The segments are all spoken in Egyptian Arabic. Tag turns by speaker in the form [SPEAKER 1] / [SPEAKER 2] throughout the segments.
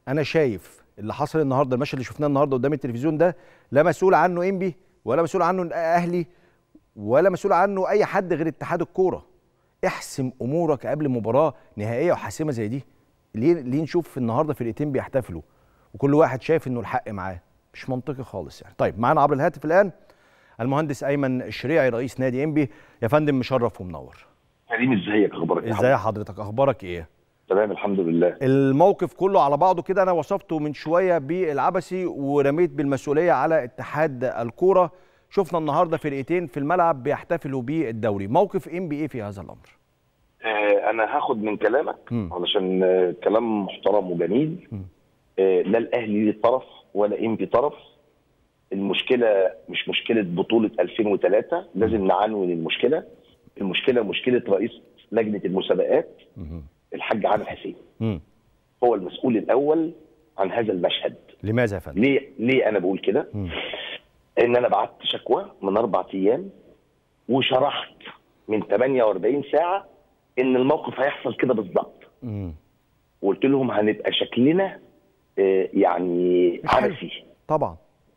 [SPEAKER 1] انا شايف اللي حصل النهارده المشهد اللي شفناه النهارده قدام التلفزيون ده لا مسؤول عنه انبي ولا مسؤول عنه اهلي ولا مسؤول عنه اي حد غير اتحاد الكوره احسم امورك قبل مباراه نهائيه وحاسمه زي دي ليه ليه نشوف النهارده فرقتين بيحتفلوا وكل واحد شايف انه الحق معاه مش منطقي خالص يعني طيب معانا عبر الهاتف الان المهندس ايمن الشريعي رئيس نادي انبي يا فندم مشرف ومنور
[SPEAKER 2] كريم ازيك اخبارك يا
[SPEAKER 1] ازاي حضرتك اخبارك ايه
[SPEAKER 2] تمام الحمد لله
[SPEAKER 1] الموقف كله على بعضه كده انا وصفته من شويه بالعبثي ورميت بالمسؤوليه على اتحاد الكوره شفنا النهارده فرقتين في الملعب بيحتفلوا بالدوري موقف ام بي ايه في هذا الامر
[SPEAKER 2] آه انا هاخد من كلامك
[SPEAKER 1] مم.
[SPEAKER 2] علشان آه كلام محترم وجميل
[SPEAKER 1] مم.
[SPEAKER 2] آه لا الاهلي ليه طرف ولا ام بي طرف المشكله مش مشكله بطوله 2003 لازم نعنون المشكله المشكله مشكله رئيس لجنه المسابقات
[SPEAKER 1] مهم.
[SPEAKER 2] الحاج عامر حسين
[SPEAKER 1] مم.
[SPEAKER 2] هو المسؤول الاول عن هذا المشهد
[SPEAKER 1] لماذا يا فندم
[SPEAKER 2] ليه ليه انا بقول كده
[SPEAKER 1] مم.
[SPEAKER 2] ان انا بعت شكوى من اربع ايام وشرحت من 48 ساعه ان الموقف هيحصل كده بالظبط
[SPEAKER 1] مم.
[SPEAKER 2] وقلت لهم هنبقى شكلنا آه، يعني
[SPEAKER 1] مش حلو.
[SPEAKER 2] عبثي
[SPEAKER 1] طبعا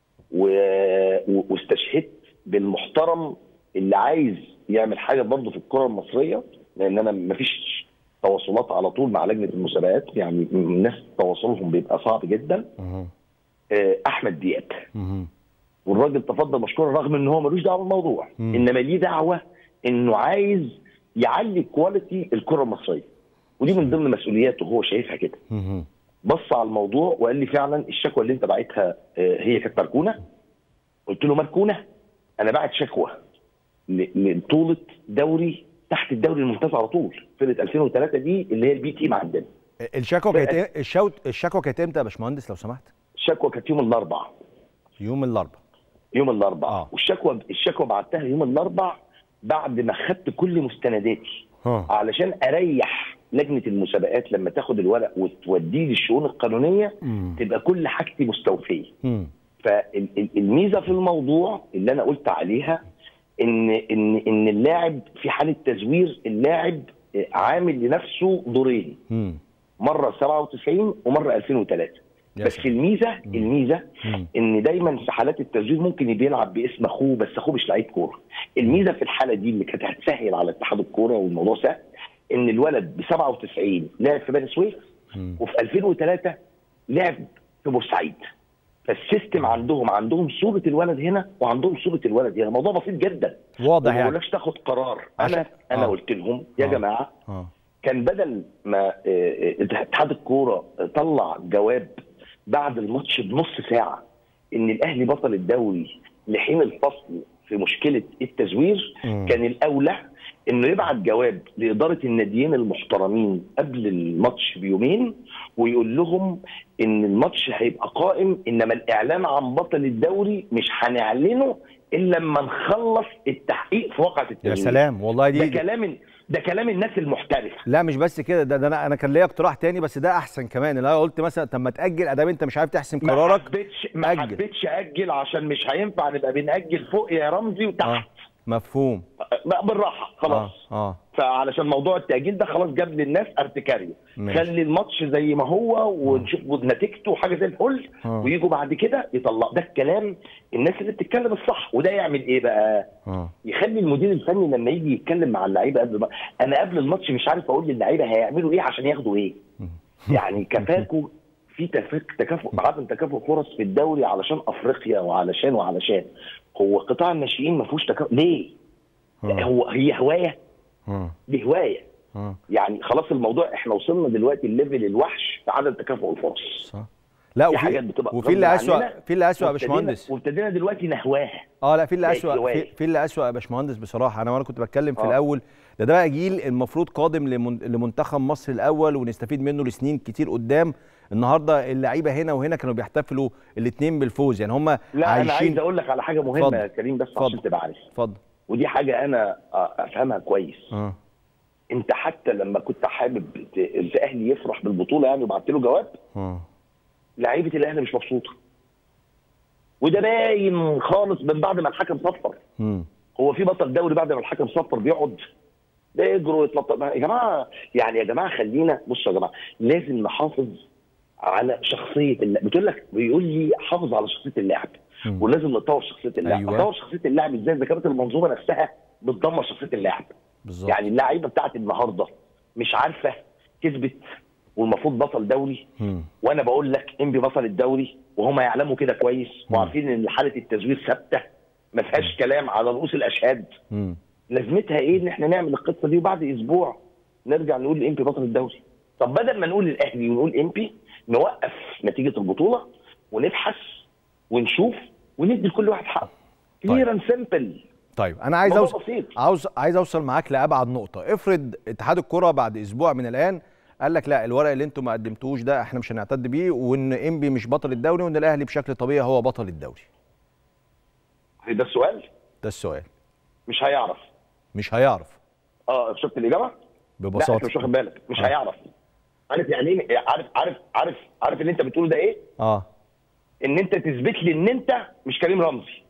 [SPEAKER 2] و- و- واستشهدت بالمحترم اللي عايز يعمل حاجه برضه في الكره المصريه لان انا مفيش تواصلات على طول مع لجنه المسابقات يعني الناس تواصلهم بيبقى صعب جدا
[SPEAKER 1] مهم.
[SPEAKER 2] آه، احمد دياب
[SPEAKER 1] مهم.
[SPEAKER 2] والراجل تفضل مشكورا رغم ان هو ملوش دعوه بالموضوع
[SPEAKER 1] مم.
[SPEAKER 2] انما ليه دعوه انه عايز يعلي كواليتي الكره المصريه ودي من ضمن مسؤولياته هو شايفها كده
[SPEAKER 1] مهم.
[SPEAKER 2] بص على الموضوع وقال لي فعلا الشكوى اللي انت باعتها آه، هي كانت مركونه قلت له مركونه انا باعت شكوى ل- لبطوله دوري تحت الدوري الممتاز على طول فرقه 2003 دي اللي هي البي تيم عندنا
[SPEAKER 1] الشكوى كانت إيه- الشوت الشكوى كانت امتى يا باشمهندس لو سمحت
[SPEAKER 2] الشكوى كانت يوم الاربعاء
[SPEAKER 1] يوم الاربعاء
[SPEAKER 2] يوم الاربعاء
[SPEAKER 1] آه.
[SPEAKER 2] والشكوى الشكوى بعتها يوم الاربعاء بعد ما خدت كل مستنداتي
[SPEAKER 1] ها
[SPEAKER 2] علشان اريح لجنه المسابقات لما تاخد الورق وتوديه للشؤون القانونيه
[SPEAKER 1] مم.
[SPEAKER 2] تبقى كل حاجتي مستوفيه
[SPEAKER 1] مم.
[SPEAKER 2] فالميزه في الموضوع اللي انا قلت عليها ان ان ان اللاعب في حاله تزوير اللاعب عامل لنفسه دورين
[SPEAKER 1] مم.
[SPEAKER 2] مره 97 ومره 2003
[SPEAKER 1] يا
[SPEAKER 2] بس
[SPEAKER 1] سلام.
[SPEAKER 2] الميزه الميزه
[SPEAKER 1] مم.
[SPEAKER 2] ان دايما في حالات التزوير ممكن بيلعب باسم اخوه بس اخوه مش لعيب كوره الميزه في الحاله دي اللي كانت هتسهل على اتحاد الكوره والموضوع سهل ان الولد ب 97 لعب في بني سويف
[SPEAKER 1] مم.
[SPEAKER 2] وفي 2003 لعب في بورسعيد فالسيستم عندهم عندهم صوره الولد هنا وعندهم صوره الولد هنا الموضوع بسيط جدا
[SPEAKER 1] واضح
[SPEAKER 2] ما
[SPEAKER 1] يعني
[SPEAKER 2] بقولكش تاخد قرار
[SPEAKER 1] عشان-
[SPEAKER 2] انا انا
[SPEAKER 1] آه.
[SPEAKER 2] قلت لهم يا
[SPEAKER 1] آه.
[SPEAKER 2] جماعه
[SPEAKER 1] اه
[SPEAKER 2] كان بدل ما آه، آه، اتحاد الكوره طلع جواب بعد الماتش بنص ساعه ان الاهلي بطل الدوري لحين الفصل في مشكله التزوير
[SPEAKER 1] مم.
[SPEAKER 2] كان الاولى انه يبعت جواب لاداره الناديين المحترمين قبل الماتش بيومين ويقول لهم ان الماتش هيبقى قائم انما الاعلان عن بطل الدوري مش هنعلنه الا لما نخلص التحقيق في واقعه التزوير
[SPEAKER 1] يا سلام والله
[SPEAKER 2] ده
[SPEAKER 1] دي
[SPEAKER 2] كلام ده كلام الناس المحترفه
[SPEAKER 1] لا مش بس كده ده, ده انا انا كان ليا اقتراح تاني بس ده احسن كمان اللي انا قلت مثلا طب ما تاجل ادام انت مش عارف تحسم
[SPEAKER 2] ما
[SPEAKER 1] قرارك
[SPEAKER 2] حبيتش ما
[SPEAKER 1] أجل.
[SPEAKER 2] حبيتش اجل عشان مش هينفع نبقى بنأجل فوق يا رمزي
[SPEAKER 1] اه
[SPEAKER 2] وتحت
[SPEAKER 1] مفهوم
[SPEAKER 2] بقى بالراحه خلاص
[SPEAKER 1] اه اه
[SPEAKER 2] فعلشان موضوع التأجيل ده خلاص جاب للناس ارتكاريه
[SPEAKER 1] ماشي.
[SPEAKER 2] خلي الماتش زي ما هو ونشوف نتيجته وحاجه زي الفل
[SPEAKER 1] آه.
[SPEAKER 2] ويجوا بعد كده يطلع ده الكلام الناس اللي بتتكلم الصح وده يعمل ايه بقى؟
[SPEAKER 1] اه
[SPEAKER 2] يخلي المدير الفني لما يجي يتكلم مع اللعيبه قبل ما انا قبل الماتش مش عارف اقول للعيبه هيعملوا ايه عشان ياخدوا ايه يعني كفاكوا في تفك- تكافؤ عدم تكافؤ فرص في الدوري علشان افريقيا وعلشان وعلشان هو قطاع الناشئين ما فيهوش تكافؤ ليه؟
[SPEAKER 1] آه.
[SPEAKER 2] هو هي هوايه
[SPEAKER 1] اه
[SPEAKER 2] دي هوايه
[SPEAKER 1] اه
[SPEAKER 2] يعني خلاص الموضوع احنا وصلنا دلوقتي الليفل الوحش في عدم تكافؤ الفرص
[SPEAKER 1] صح لا
[SPEAKER 2] في
[SPEAKER 1] وفي
[SPEAKER 2] حاجات بتبقى
[SPEAKER 1] وفي اللي
[SPEAKER 2] غصب
[SPEAKER 1] اسوء
[SPEAKER 2] عننا
[SPEAKER 1] في اللي اسوء يا
[SPEAKER 2] وابتدينا-
[SPEAKER 1] باشمهندس
[SPEAKER 2] وابتدينا دلوقتي نهواها
[SPEAKER 1] اه لا في اللي
[SPEAKER 2] بقت
[SPEAKER 1] اسوء في,
[SPEAKER 2] هواية.
[SPEAKER 1] في اللي اسوء يا باشمهندس بصراحه انا وانا كنت بتكلم في
[SPEAKER 2] آه.
[SPEAKER 1] الاول ده ده بقى جيل المفروض قادم لمن- لمنتخب مصر الاول ونستفيد منه لسنين كتير قدام النهارده اللعيبه هنا وهنا كانوا بيحتفلوا الاثنين بالفوز يعني هم
[SPEAKER 2] لا انا عايز
[SPEAKER 1] عايشين
[SPEAKER 2] اقول لك على حاجه مهمه
[SPEAKER 1] اتفضل.
[SPEAKER 2] يا كريم بس
[SPEAKER 1] اتفضل.
[SPEAKER 2] عشان تبقى عارف
[SPEAKER 1] اتفضل
[SPEAKER 2] ودي حاجه انا آه، افهمها كويس
[SPEAKER 1] اه
[SPEAKER 2] انت حتى لما كنت حابب ت- الاهلي يفرح بالبطوله يعني وبعت له جواب
[SPEAKER 1] اه
[SPEAKER 2] لعيبه الاهلي مش مبسوطه وده باين خالص من بعد ما الحكم صفر
[SPEAKER 1] امم
[SPEAKER 2] هو في بطل دوري بعد ما الحكم صفر بيقعد ده يجروا يتنطط يا جماعه يعني يا جماعه خلينا بصوا يا جماعه لازم نحافظ على شخصيه اللاعب بتقول لك بيقول لي حافظ على شخصيه اللاعب
[SPEAKER 1] مم.
[SPEAKER 2] ولازم نطور شخصيه اللاعب
[SPEAKER 1] أيوة.
[SPEAKER 2] نطور شخصيه اللاعب ازاي اذا كانت المنظومه نفسها بتدمر شخصيه اللاعب
[SPEAKER 1] بالظبط
[SPEAKER 2] يعني اللعيبه بتاعت النهارده مش عارفه كسبت والمفروض بطل دوري
[SPEAKER 1] مم.
[SPEAKER 2] وانا بقول لك انبي بطل الدوري وهم يعلموا كده كويس وعارفين ان حاله التزوير ثابته ما فيهاش كلام على رؤوس الاشهاد
[SPEAKER 1] مم.
[SPEAKER 2] لازمتها ايه ان احنا نعمل القصه دي وبعد اسبوع نرجع نقول امبي بطل الدوري طب بدل ما نقول الاهلي ونقول امبي نوقف نتيجه البطوله ونبحث ونشوف وندي لكل واحد حقه كلير اند سمبل
[SPEAKER 1] طيب انا عايز
[SPEAKER 2] موضوع
[SPEAKER 1] اوصل
[SPEAKER 2] بسيط.
[SPEAKER 1] عاوز عايز اوصل معاك لابعد نقطه افرض اتحاد الكره بعد اسبوع من الان قال لك لا الورق اللي انتم ما قدمتوش ده احنا مش هنعتد بيه وان انبي مش بطل الدوري وان الاهلي بشكل طبيعي هو بطل الدوري
[SPEAKER 2] ده السؤال
[SPEAKER 1] ده السؤال
[SPEAKER 2] مش هيعرف
[SPEAKER 1] مش هيعرف
[SPEAKER 2] اه شفت الاجابه؟ لا انت
[SPEAKER 1] ببساطه
[SPEAKER 2] مش واخد بالك مش
[SPEAKER 1] آه.
[SPEAKER 2] هيعرف عارف يعني ايه عارف عارف عارف عارف اللي انت بتقوله ده ايه؟
[SPEAKER 1] اه
[SPEAKER 2] ان انت تثبت لي ان انت مش كريم رمزي